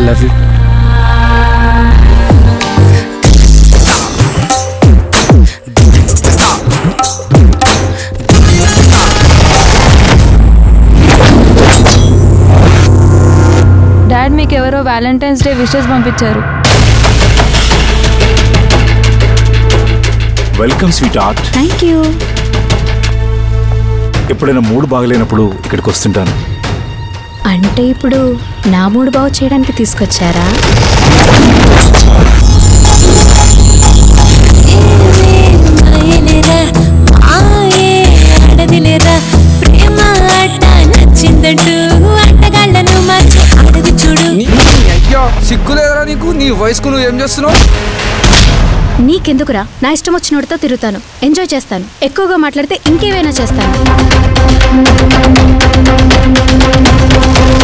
I love you dad మీకు ఎవరో Valentine's day wishes పంపించారు welcome sweetheart thank you ఎప్పుడైనా మూడు బాగలేనప్పుడు ఇక్కడికి వస్తుంటాను అంటే ఇప్పుడు నా మూడు బాగు చేయడానికి తీసుకొచ్చారా మాయలేరా మాయే ఆడదిలేరా ప్రేమ ఆట నచ్చిందంటూ ఆటగాళ్ళను మార్చి అడుగు చూడు నీ అయ్యో సిగ్గులేదురా నీకు నీ వయసుకు నువ్వు ఏం చేస్తున్నావు నీకెందుకురా నా ఇష్టం వచ్చినోడితో తిరుగుతాను ఎంజాయ్ చేస్తాను ఎక్కువగా మాట్లాడితే ఇంకేమైనా చేస్తాను